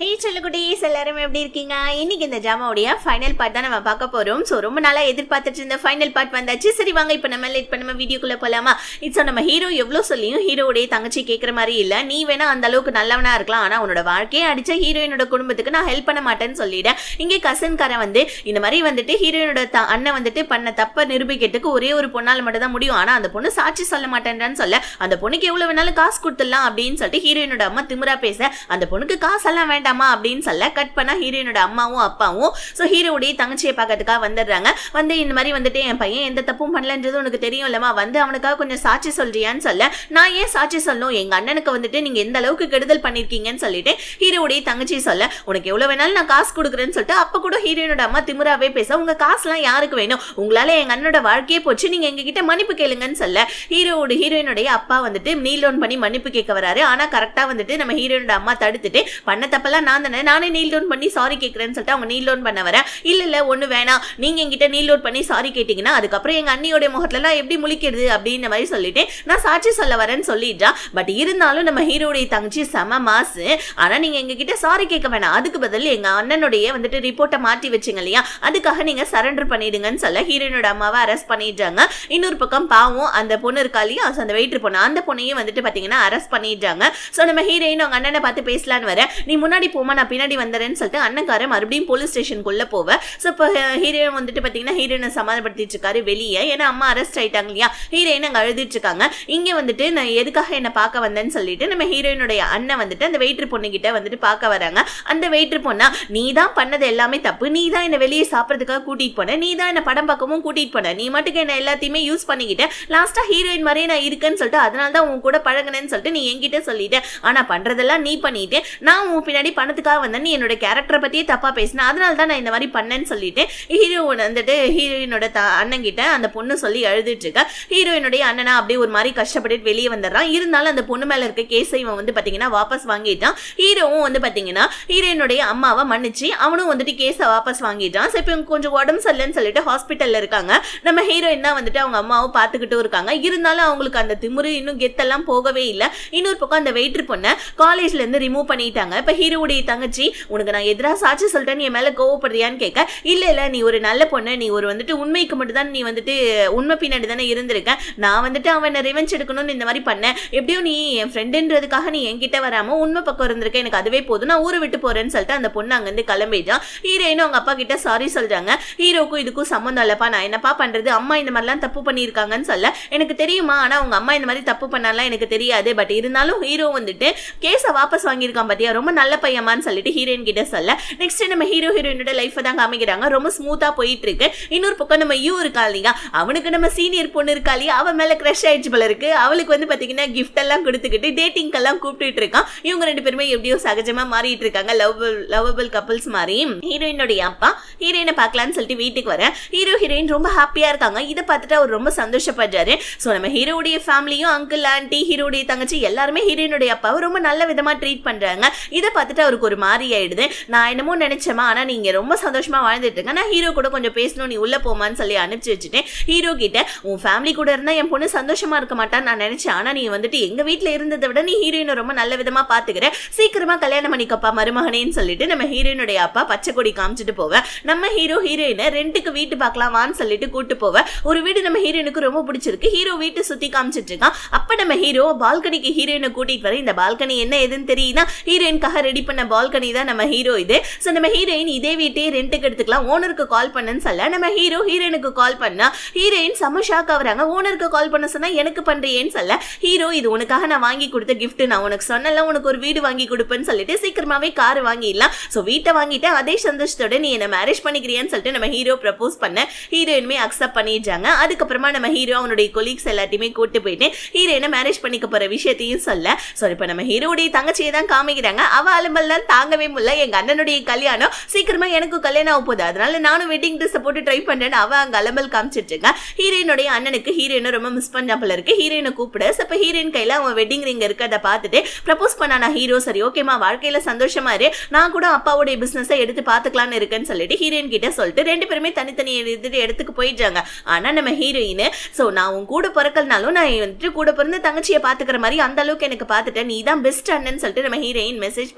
ஹே செல்லக்குட்டீஸ் எல்லாரும் எப்படி இருக்கீங்க இன்னைக்கு இந்த ஜாமாவுடைய ஃபைனல் பார்ட் தான் நம்ம பார்க்க போறோம் ஸோ ரொம்ப நாளா எதிர்பார்த்துட்டு இருந்த ஃபைனல் பார்ட் வந்தாச்சு சரி வாங்க இப்போ நம்ம லேட் பண்ண வீடியோக்குள்ள போலாமா இட்ஸ் நம்ம ஹீரோ எவ்வளோ சொல்லியும் ஹீரோடைய தங்கச்சி கேட்குற மாதிரி இல்லை நீ வேணா அந்த அளவுக்கு நல்லவனா இருக்கலாம் ஆனால் உன்னோட வாழ்க்கையை அடிச்ச ஹீரோயினோட குடும்பத்துக்கு நான் ஹெல்ப் பண்ண மாட்டேன்னு சொல்லிட்டேன் இங்கே கசன்காரன் வந்து இந்த மாதிரி வந்துட்டு ஹீரோயினோட த- அண்ணன் வந்துட்டு பண்ண தப்ப நிரூபிக்கிறதுக்கு ஒரே ஒரு பொண்ணால் மட்டும் தான் முடியும் ஆனால் அந்த பொண்ணு சாட்சி சொல்ல மாட்டேன்றான்னு சொல்ல அந்த பொண்ணுக்கு எவ்வளவு வேணாலும் காசு கொடுத்துடலாம் அப்படின்னு சொல்லிட்டு ஹீரோயினோட அம்மா திமிரா பேச அந்த பொண்ணுக்கு காசெல்லாம் வேண்டாமா அப்படின்னு சொல்ல கட் பண்ணா ஹீரோயினோட அம்மாவும் அப்பாவும் ஸோ ஹீரோடைய தங்கச்சியை பார்க்கறதுக்காக வந்துடுறாங்க வந்து இந்த மாதிரி வந்துட்டு என் பையன் எந்த தப்பும் பண்ணலன்றது உனக்கு தெரியும் இல்லமா வந்து அவனுக்காக கொஞ்சம் சாட்சி சொல்றியான்னு சொல்ல நான் ஏன் சாட்சி சொல்லணும் எங்க அண்ணனுக்கு வந்துட்டு நீங்க எந்த அளவுக்கு கெடுதல் பண்ணிருக்கீங்கன்னு சொல்லிட்டு ஹீரோடைய தங்கச்சி சொல்ல உனக்கு எவ்வளவு வேணாலும் நான் காசு கொடுக்குறேன்னு சொல்லிட்டு அப்ப கூட ஹீரோயினோட அம்மா திமிராவே பேச உங்க காசுலாம் யாருக்கு வேணும் உங்களால எங்க அண்ணனோட வாழ்க்கையே போச்சு நீங்க எங்க கிட்ட மன்னிப்பு கேளுங்கன்னு சொல்ல ஹீரோவோட ஹீரோயினுடைய அப்பா வந்துட்டு நீல் டவுன் பண்ணி மன்னிப்பு கேட்க வராரு ஆனா கரெக்டா வந்துட்டு நம்ம ஹீரோயினோட அம்மா தடுத்துட்டு பண்ண தப்பெல்லாம் நான் தானே நானே நீல் டவுன் பண்ணி சாரி கேட்கறேன்னு சொல்லிட்டு அவங்க நீல் டவுன் பண்ண வர இல்ல இல்ல ஒண்ணு வேணாம் நீங்க என்கிட்ட நீல் டவுன் பண்ணி சாரி கேட்டீங்கன்னா அதுக்கப்புறம் எங்க அண்ணியோட முகத்துலலாம் எப்படி முழிக்கிறது அப்படின்ற மாதிரி சொல்லிட்டு நான் சாட்சி சொல்ல வரேன்னு சொல்லிட்டா பட் இருந்தாலும் நம்ம ஹீரோடைய தங்கச்சி செம மாசு ஆனா நீங்க எங்க கிட்ட சாரி கேட்க வேணாம் அதுக்கு பதில் எங்க அண்ணனுடைய வந்துட்டு ரிப்போர்ட்டை மாற்றி வச்சுங்க இல்லையா அதுக்காக நீங்க சரண்டர் பண்ணிடுங்கன்னு சொல்ல ஹீரோயினோட அம்மாவை அரெஸ்ட் பண்ணிடுறாங்க இன்னொரு பக்கம் பாவம் அந்த பொண்ணு இருக்கா இல்லையா so அந்த வெயிட்டர் பொண்ணு அந்த பொண்ணையும் வந்துட்டு பாத்தீங்கன்னா அரெஸ்ட் பண்ணிடுறாங்க ஸோ நம்ம ஹீரோயின் அவங்க அண்ணனை பார்த்து பேசலான்னு வர நீ முன்னாடி போமா நான் பின்னாடி வந்துறேன்னு சொல்லிட்டு அண்ணன்காரன் மறுபடியும் போலீஸ் ஸ்டேஷனுக்குள்ள போவேன் ஸோ இப்போ ஹீரோயின் வந்துட்டு பாத்தீங்கன்னா ஹீரோயினை சமாதானப்படுத்திட்டு இருக்காரு வெளியே ஏன்னா அம்மா அரெஸ்ட் ஆயிட்டாங்க இல்லையா ஹீரோயின் அங்கே அழுதுட்டு இருக்காங்க இங்க வந்துட்டு நான் எதுக்காக என்ன பார்க்க வந்தேன்னு சொல்லிட்டு நம்ம ஹீரோயினுடைய அண்ணன் வந்துட்டு அந்த வெயிட்டர் பொண்ணு கிட்ட வந்துட்டு பார்க்க வராங்க அந்த வெயிட்டர் பொண்ணா நீ தான் பண்ணது எல்லாமே தப்பு நீ தான் என்ன வெளியே சாப்பிட்றதுக்காக கூட்டிட்டு போன நீ தான் என்ன படம் பார்க்கவும் கூட்டிட்டு போன நீ மட்டுக்கு என்ன எல்லாத்தையுமே யூஸ் பண்ணிக்கிட்ட லாஸ்டா ஹீரோயின் மாதிரியே நான் இருக்கேன்னு சொல்லிட்டு அதனால தான் உன் கூட பழகுனேன்னு சொல்லிட்டு நீ என்கிட்ட சொல்லிட்ட ஆனா பண்றதெல்லாம் நீ பண்ணிட்டு நான் உன் பின்னாடி பணத்துக்காக வந்தேன் நீ என்னோட கேரக்டரை பத்தியே தப்பா பேசின அதனால தான் நான் இந்த மாதிரி பண்ணேன்னு சொல்லிட்டு ஹீரோ வந்துட்டு ஹீரோயினோட த அண்ணன் கிட்ட அந்த பொண்ணு சொல்லி அழுதுட்டு இருக்க ஹீரோயினுடைய அண்ணனா அப்படியே ஒரு மாதிரி கஷ்டப்பட்டுட்டு வெளியே வந்துடுறான் இருந்தாலும் அந்த பொண்ணு மேல இருக்க கேஸை இவன் வந்து பாத்தீங்கன்னா வாபஸ் வாங்கிட்டான் ஹீரோவும் வந்து பாத்தீங்கன்னா ஹீரோயினுடைய அம்மாவை மன்னிச்சு அவனும் வந்துட்டு கேஸை வாபஸ் வாங்கிட்டான் ஸோ இப்போ இவங்க கொஞ்சம் உடம்பு சரியில்லைன்னு சொல்லிட்டு ஹாஸ்பிட்டல்ல இருக்காங்க நம்ம ஹீரோயின் தான் வந்துட்டு அவங்க அம்மாவும் பார்த்துக்கிட்டும் இருக்காங்க இருந்தாலும் அவங்களுக்கு அந்த திமிரு இன்னும் கெத்தெல்லாம் போகவே இல்லை இன்னொரு பக்கம் அந்த வெயிட்டர் பொண்ணை காலேஜ்ல இருந்து ரிமூவ் பண்ணிட்டாங்க இப்போ ஹீரோவுடைய தங்கச்சி உனக்கு நான் எதிராக சாட்சி சொல்லிட்டேன் நீ என் மேல கோவப்படுறியான்னு கேட்க இல்ல இல்ல நீ ஒரு நல்ல பொண்ணு நீ ஒரு வந்துட்டு உண்மைக்கு மட்டும் தான் நீ வந்துட்டு உண்மை பின்னாடி தானே இருந்திருக்க நான் வந்துட்டு அவனை ரிவெஞ்ச் எடுக்கணும்னு இந்த மாதிரி பண்ணேன் எப்படியும் நீ என் ஃப்ரெண்டுன்றதுக்காக நீ என்கிட்ட வராம உண்மை பக்கம் இருந்திருக்க எனக்கு அதுவே போதும் நான் ஊரை விட்டு போறேன்னு சொல்லிட்டு அந்த பொண்ணு அங்கேருந்து கிளம்பிட்டான் ஹீரோயினும் அவங்க அப்பா கிட்ட சாரி சொல்றாங்க ஹீரோக்கும் இதுக்கும் சம்மந்தம் இல்லப்பா நான் என்னப்பா பண்றது அம்மா இந்த மாதிரிலாம் தப்பு பண்ணியிருக்காங்கன்னு சொல்ல எனக்கு தெரியுமா ஆனா உங்க அம்மா இந்த மாதிரி தப்பு பண்ணலாம் எனக்கு தெரியாது பட் இருந்தாலும் ஹீரோ வந்துட்டு கேஸை வாபஸ் வாங்கியிருக்கான் பாத்தியா ரொம்ப நல்ல பையமான்னு சொல்லிட்டு ஹீரோயின் கிட்ட சொல்ல நெக்ஸ்ட் நம்ம ஹீரோ ஹீரோயினோட லைஃப் தான் காமிக்கிறாங்க ரொம்ப ஸ்மூத்தா போயிட்டு இருக்கு இன்னொரு பக்கம் நம்ம யூ இருக்கா இல்லையா அவனுக்கு நம்ம சீனியர் பொண்ணு இருக்கா இல்லையா அவன் மேல கிரஷ் ஆயிடுச்சு போல இருக்கு அவளுக்கு வந்து பாத்தீங்கன்னா கிஃப்ட் எல்லாம் கொடுத்துக்கிட்டு டேட்டிங்க்கெல்லாம் கூப்பிட்டுட்டு இருக்கான் இவங்க ரெண்டு பேருமே எப்படியோ சகஜமா மாறிட்டு இருக்காங்க லவ் லவபிள் கப்பல்ஸ் மாதிரி ஹீரோயினுடைய அப்பா ஹீரோயினை பார்க்கலான்னு சொல்லிட்டு வீட்டுக்கு வர ஹீரோ ஹீரோயின் ரொம்ப ஹாப்பியா இருக்காங்க இதை பார்த்துட்டு அவர் ரொம்ப சந்தோஷப்படுறாரு ஸோ நம்ம ஹீரோடைய ஃபேமிலியும் அங்கிள் ஆண்டி ஹீரோடைய தங்கச்சி எல்லாருமே ஹீரோயினுடைய அப்பாவை ரொம்ப நல்ல விதமா ட்ரீட் பண்றாங்க இதை பார்த்துட்டு அவருக்கு ஒரு மாதிரி ஆயிடுது நான் என்னமோ நினைச்சேமா ஆனா நீங்க ரொம்ப சந்தோஷமா வாழ்ந்துட்டு இருங்க நான் ஹீரோ கூட கொஞ்சம் பேசணும் நீ உள்ள போமான்னு சொல்லி அனுப்பிச்சு வச்சுட்டேன் ஹீரோ கிட்ட உன் ஃபேமிலி கூட இருந்தா என் பொண்ணு சந்தோஷமா இருக்க மாட்டான்னு நான் நினைச்சேன் ஆனா நீ வந்துட்டு எங்க வீட்ல இருந்ததை விட நீ ஹீரோயினை ரொம்ப நல்ல விதமா பாத்துக்கிற சீக்கிரமா கல்யாணம் பண்ணிக்கப்பா மருமகனேன்னு சொல்லிட்டு நம்ம ஹீரோயினுடைய அப்பா பச்சை கொடி காமிச்சிட்டு போவேன் நம்ம ஹீரோ ஹீரோயினை ரெண்டுக்கு வீட்டு பார்க்கலாமான்னு சொல்லிட்டு கூட்டு போவேன் ஒரு வீடு நம்ம ஹீரோயினுக்கு ரொம்ப பிடிச்சிருக்கு ஹீரோ வீட்டை சுத்தி காமிச்சிட்டு இருக்கான் அப்ப நம்ம ஹீரோ பால்கனிக்கு ஹீரோயினை கூட்டிட்டு வர இந்த பால்கனி என்ன எதுன்னு தெரியுதுன்னா ஹீரோயின்காக ரெடி பண்ண பால்கனி தான் நம்ம ஹீரோ இது ஸோ நம்ம ஹீரோயின் இதே வீட்டையே ரெண்டுக்கு எடுத்துக்கலாம் ஓனருக்கு கால் பண்ணுன்னு சொல்ல நம்ம ஹீரோ ஹீரோயினுக்கு கால் பண்ணா ஹீரோயின் செம ஷாக் ஆகுறாங்க ஓனருக்கு கால் பண்ண சொன்னா எனக்கு பண்றியேன்னு சொல்ல ஹீரோ இது உனக்காக நான் வாங்கி கொடுத்த gift நான் உனக்கு சொன்னல உனக்கு ஒரு வீடு வாங்கி கொடுப்பேன்னு சொல்லிட்டு சீக்கிரமாவே கார் வாங்கிடலாம் ஸோ வீட்டை வாங்கிட்டேன் அதே சந்தோஷத்தோட நீ என்ன மேரேஜ் பண்ணிக்கிறியான்னு சொல்லிட்டு நம்ம ஹீரோ ப்ரப்போஸ் பண்ண ஹீரோயினுமே அக்செப்ட் பண்ணிடுறாங்க அதுக்கப்புறமா நம்ம ஹீரோ அவனுடைய கொலீக்ஸ் எல்லாத்தையுமே கூட்டு போயிட்டு ஹீரோயினை மேரேஜ் பண்ணிக்க போற விஷயத்தையும் சொல்ல ஸோ இப்போ நம்ம ஹீரோடைய தங்கச்சியை தான் காமிக்கிறாங்க அவ அலும்பெல்லாம் தாங்கவே முடியல எங்க அண்ணனுடைய கல்யாணம் சீக்கிரமா எனக்கும் கல்யாணம் ஆக போகுது அதனால நானும் வெட்டிங் ட்ரெஸ் போட்டு ட்ரை பண்றேன்னு அவ அங்க அலம்பல் காமிச்சிட்டு இருக்கா ஹீரோயினுடைய அண்ணனுக்கு ஹீரோயினை ரொம்ப மிஸ் பண்ண போல இருக்கு ஹீரோயினை கூப்பிட ஸோ இப்போ ஹீரோயின் கையில அவன் வெட்டிங் ரிங் இருக்கிறத பார்த்துட்டு ப்ரப்போஸ் பண்ணானா ஹீரோ சரி ஓகேமா வாழ்க்கையில சந்தோஷமா இரு நான் கூட அப்பாவுடைய பிசினஸை எடுத்து பார்த்துக்கலாம்னு இருக்கேன்னு சொல்லிட்டு ஹீரோயின் கிட்ட சொல்லிட்டு ரெண்டு பேருமே தனித்தனி எடுத்துட்டு இடத்துக்கு போயிடுறாங்க ஆனா நம்ம ஹீரோயின் ஸோ நான் உன் கூட பிறக்கலனாலும் நான் வந்துட்டு கூட பிறந்த தங்கச்சியை பாத்துக்கிற மாதிரி அந்த அளவுக்கு எனக்கு பார்த்துட்டேன் நீ தான் பெஸ்ட் அண்ணன் சொல்லிட்டு நம்ம ஹீரோயின் மெசேஜ் பண்ணிட்டு டாட்டா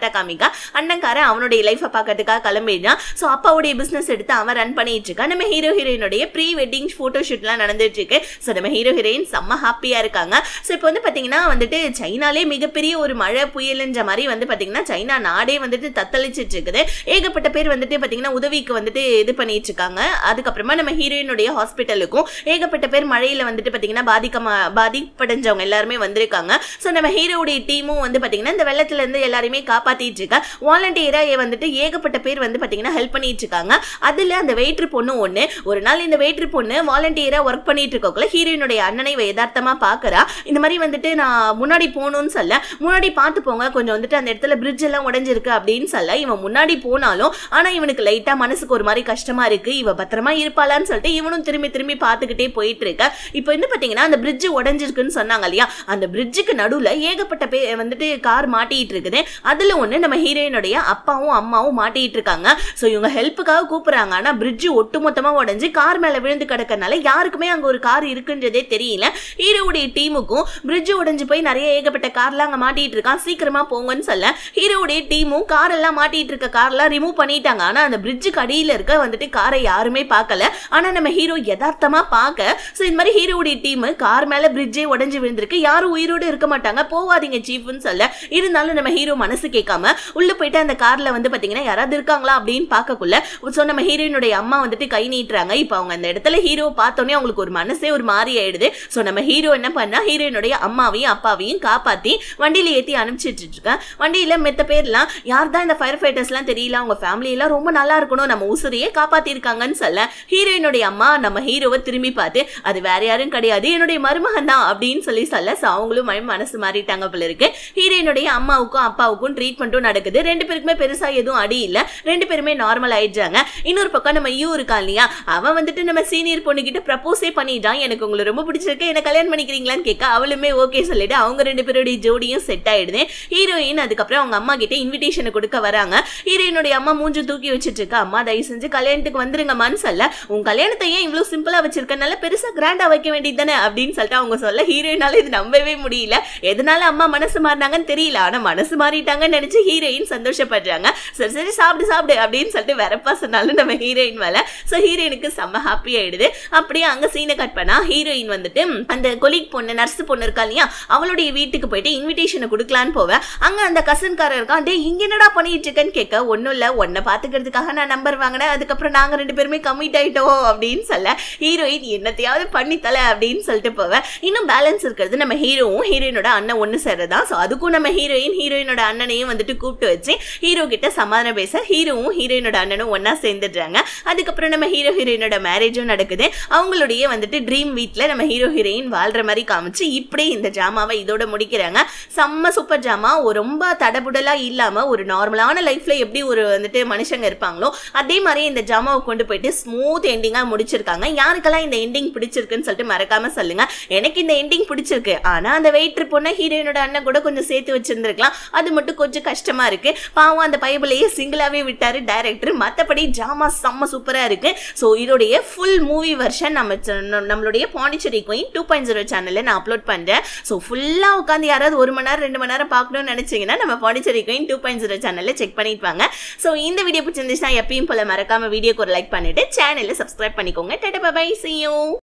ஷார்ட்டா காமிக்கா அண்ணன்காரன் அவனுடைய லைஃபை பார்க்கறதுக்காக கிளம்பிடுறான் ஸோ அப்பாவுடைய பிசினஸ் எடுத்து அவன் ரன் பண்ணிட்டு இருக்கான் நம்ம ஹீரோ ஹீரோயினுடைய ப்ரீ வெட்டிங் ஃபோட்டோ ஷூட்லாம் நடந்துட்டு இருக்கு ஸோ நம்ம ஹீரோ ஹீரோயின் செம்ம ஹாப்பியா இருக்காங்க ஸோ இப்போ வந்து பாத்தீங்கன்னா வந்துட்டு சைனாலே மிகப்பெரிய ஒரு மழை புயலுன்ற மாதிரி வந்து பாத்தீங்கன்னா சைனா நாடே வந்துட்டு தத்தளிச்சிட்டு இருக்குது ஏகப்பட்ட பேர் வந்துட்டு பாத்தீங்கன்னா உதவிக்கு வந்துட்டு இது பண்ணிட்டு இருக்காங்க அதுக்கப்புறமா நம்ம ஹீரோயினுடைய ஹாஸ்பிட்டலுக்கும் ஏகப்பட்ட பேர் மழையில வந்துட்டு பாத்தீங்கன்னா பாதிக்கமா பாதிப்படைஞ்சவங்க எல்லாருமே வந்திருக்காங்க ஸோ நம்ம ஹீரோவுடைய டீமும் வந்து பாத்தீங்கன்னா இந்த வெள்ளத்துல இருந்து எல்லாரையுமே காப்பாத்திட்டு இருக்கா வாலண்டியரா வந்துட்டு ஏகப்பட்ட பேர் வந்து பாத்தீங்கன்னா ஹெல்ப் பண்ணிட்டு இருக்காங்க அதுல அந்த வெயிட்ரு பொண்ணு ஒண்ணு ஒரு நாள் இந்த வெயிட்ரு பொண்ணு வாலண்டியரா ஒர்க் பண்ணிட்டு இருக்கக்குள்ள ஹீரோயினுடைய அண்ணனை இவ யதார்த்தமா பாக்குறா இந்த மாதிரி வந்துட்டு நான் முன்னாடி போகணும்னு சொல்ல முன்னாடி பார்த்து போங்க கொஞ்சம் வந்துட்டு அந்த இடத்துல பிரிட்ஜ் எல்லாம் உடைஞ்சிருக்கு அப்படின்னு சொல்ல இவன் முன்னாடி போனாலும் ஆனா இவனுக்கு லைட்டா மனசுக்கு ஒரு மாதிரி கஷ்டமா இருக்கு இவ பத்திரமா இருப்பாளான்னு சொல்லிட்டு இவனும் திரும்பி திரும்பி பார்த்துக்கிட்டே போயிட்டு இருக்க இப்போ வந்து பாத்தீங்கன்னா அந்த பிரிட்ஜ் உடைஞ்சிருக்குன்னு சொன்னாங்க இல்லையா அந்த பிரிட்ஜுக்கு நடுவுல ஏகப்பட்ட பே வந்துட்டு கார் மாட்டிட்டு இருக்குது அதுல ஒண்ணு நம்ம ஹீரோயினுடைய அப்பாவும் அம்மாவும் மாட்டிட்டு இருக்காங்க ஸோ இவங்க ஹெல்ப்புக்காக கூப்பிடுறாங்க ஆனா பிரிட்ஜ் ஒட்டுமொத்தமா உடைஞ்சு கார் மேல விழுந்து கிடக்கறனால யாருக்குமே அங்க ஒரு கார் இருக்குன்றதே தெரியல ஹீரோவுடைய டீமுக்கும் பிரிட்ஜ் உடைஞ்சு போய் நிறைய ஏகப்பட்ட கார்லாம் அங்க மாட்டிட்டு இருக்கான் சீக்கிரமா போங்கன்னு சொல்ல ஹீரோவுடைய டீமும் கார் எல்லாம் மாட்டிட்டு இருக்க கார்லாம் ரிமூவ் பண்ணிட்டாங்க ஆனா அந்த பிரிட்ஜுக்கு அடியில இருக்க வந்துட்டு காரை யாருமே பார்க்கல ஆனா நம்ம ஹீரோ யதார்த்தமா பார்க்க ஸோ இந்த மாதிரி ஹீரோவுடைய டீம் கார் மேல பிரிட்ஜே உடைஞ்சு விழுந்திருக்கு யாரும் உயிரோடு இருக்க மாட்டாங்க போவாதீங்க சீஃப்னு சொல்ல இருந்தாலும் நம்ம ஹீரோ மனசு கேட்காம உள்ள போயிட்டு அந்த கார்ல வந்து பாத்தீங்கன்னா யாராவது இருக்காங்களா அப்படின்னு பார்க்கக்குள்ள ஸோ நம்ம ஹீரோயினுடைய அம்மா வந்துட்டு கை நீட்டுறாங்க இப்போ அவங்க அந்த இடத்துல ஹீரோ பார்த்தோன்னே அவங்களுக்கு ஒரு மனசே ஒரு மாறி ஆயிடுது ஸோ நம்ம ஹீரோ என்ன பண்ணா ஹீரோயினுடைய அம்மாவையும் அப்பாவையும் காப்பாத்தி வண்டியில ஏத்தி அனுப்பிச்சிட்டு இருக்கேன் வண்டியில மெத்த பேர்லாம் யார் தான் இந்த ஃபயர் ஃபைட்டர்ஸ்லாம் தெரியல அவங்க ஃபேமிலி எல்லாம் ரொம்ப நல்லா இருக்கணும் நம்ம உசுரையே காப்பாத்திருக்காங்கன்னு சொல்ல ஹீரோயினுடைய அம்மா நம்ம ஹீரோவை திரும்பி பார்த்து அது வேற யாரும் கிடையாது என்னுடைய மருமகன் தான் அப்படின்னு சொல்லி சொல்ல ஸோ அவங்களும் ம- மனசு மாறிட்டாங்க போல இருக்கு ஹீரோயினுடைய அம்மாவுக்கும் அப்பாவுக்கும் ட்ரீட்மெண்ட்டும் நடக்குது ரெண்டு பேருக்குமே பெருசா எதுவும் அடி இல்ல ரெண்டு பேருமே நார்மல் ஆயிடுறாங்க இன்னொரு பக்கம் நம்ம யூ இருக்கான் இல்லையா அவன் வந்துட்டு நம்ம சீனியர் பொண்ணுகிட்ட ப்ரப்போஸே பண்ணிட்டான் எனக்கு உங்களை ரொம்ப பிடிச்சிருக்கு என்ன கல்யாணம் பண்ணிக்கிறீங்களான்னு கேட்க அவளுமே ஓகே சொல்லிட்டு அவங்க ரெண்டு பேருடைய ஜோடியும் செட் ஆயிடுது ஹீரோயின் அதுக்கப்புறம் அவங்க அம்மா கிட்ட இன்விடேஷனை கொடுக்க வராங்க ஹீரோயினுடைய அம்மா மூஞ்சு தூக்கி வச்சிட்டு இருக்கா அம்மா தயவு செஞ்சு கல்யாணத்துக்கு வந்துருங்கம்மான்னு சொல்ல உன் கல்யாணத்தை ஏன் இவ்வளவு சிம்பிளா வச்சிருக்கனால பெருசா கிராண்டா வைக்க வேண்டியது தானே அப்படின்னு சொல்லிட்டு அவங்க சொல்ல ஹீரோயினால இது நம்பவே முடியல எதனால அம்மா மனசு மாறினாங்கன்னு தெரியல ஆனா மனசு மாறிட்டாங்கன்னு நினைச்சு ஹீரோயின் சந்தோஷப்படுறாங்க சரி சரி சாப்பிடு சாப்பிடு அப்படின்னு சொல்லிட்டு வெறப்பா சொன்னாலும் நம்ம ஹீரோயின் மேல ஸோ ஹீரோயினுக்கு செம்ம ஹாப்பி ஆயிடுது அப்படியே அங்க சீனை கட் பண்ணா ஹீரோயின் வந்துட்டு அந்த கொலிக் பொண்ணு நர்ஸ் பொண்ணு இருக்கா இல்லையா அவளுடைய வீட்டுக்கு போயிட்டு இன்விடேஷனை கொடுக்கலான்னு போவேன் அங்க அந்த கசன்காரர் இருக்கான் டே இங்க என்னடா பண்ணிட்டு இருக்கேன்னு கேட்க ஒன்றும் இல்லை உன்னை பார்த்துக்கிறதுக்காக நான் நம்பர் வாங்கினேன் அதுக்கப்புறம் நாங்க ரெண்டு பேருமே கமிட் ஆயிட்டோம் அப்படின்னு சொல்ல ஹீரோயின் என்னத்தையாவது பண்ணி தல அப்படின்னு சொல்லிட்டு போவேன் இன்னும் பேலன்ஸ் இருக்கிறது நம்ம ஹீரோவும் ஹீரோயினோட அண்ணன் ஒன்று சேர்றதா ஸோ அதுக்கும் நம்ம ஹீரோயின் ஹீரோயினோட அண்ணனையும் வந்துட்டு கூப்பிட்டு வச்சு ஹீரோ கிட்ட சமாதானம் பேச ஹீரோவும் ஹீரோயினோட அண்ணனும் ஒண்ணா சேர்ந்துடுறாங்க அதுக்கப்புறம் நம்ம ஹீரோ ஹீரோயினோட மேரேஜும் நடக்குது அவங்களுடைய வந்துட்டு ட்ரீம் வீட்டில் நம்ம ஹீரோ ஹீரோயின் வாழ்ற மாதிரி காமிச்சு இப்படியே இந்த ஜாமாவை இதோட முடிக்கிறாங்க செம்ம சூப்பர் ஜாமா ஒரு ரொம்ப தடபுடலா இல்லாம ஒரு நார்மலான லைஃப்ல எப்படி ஒரு வந்துட்டு மனுஷங்க இருப்பாங்களோ அதே மாதிரி இந்த ஜாமாவை கொண்டு போயிட்டு ஸ்மூத் எண்டிங்கா முடிச்சிருக்காங்க யாருக்கெல்லாம் இந்த எண்டிங் பிடிச்சிருக்குன்னு சொல்லிட்டு மறக்காம சொல்லுங்க எனக்கு இந்த எண்டிங் பிடிச்சிருக்கு ஆனா அந்த வெயிட்ரு பொண்ணை ஹீரோயினோட அண்ணன் கூட கொஞ்சம் சேர்த்து வச்சிருந்திருக்கலாம் அது மட்டும் கொஞ்சம் கஷ்டமா இருக்கு பாவம் அந்த பைபிளையே சிங்கிளாவே விட்டாரு டைரக்டர் மத்தபடி ஜாமா செம்ம சூப்பரா இருக்கு ஸோ இதோடைய ஃபுல் மூவி வெர்ஷன் நம்ம ச- ந- நம்மளுடைய Pondicherry queen two point zero சேனலில் நான் அப்லோட் பண்றேன் ஸோ ஃபுல்லாக உட்காந்து யாராவது ஒரு மணி நேரம் ரெண்டு மணி நேரம் பார்க்கணும்னு நினைச்சீங்கன்னா நம்ம Pondicherry queen two point zero சேனலில் செக் பண்ணிட்டு வாங்க ஸோ இந்த வீடியோ பிடிச்சிருந்துச்சுன்னா எப்பயும் போல மறக்காம வீடியோக்கு ஒரு லைக் பண்ணிட்டு சேனலை சப்ஸ்கிரைப் பண்ணிக்கோங்க டேட்டா பை சி யூ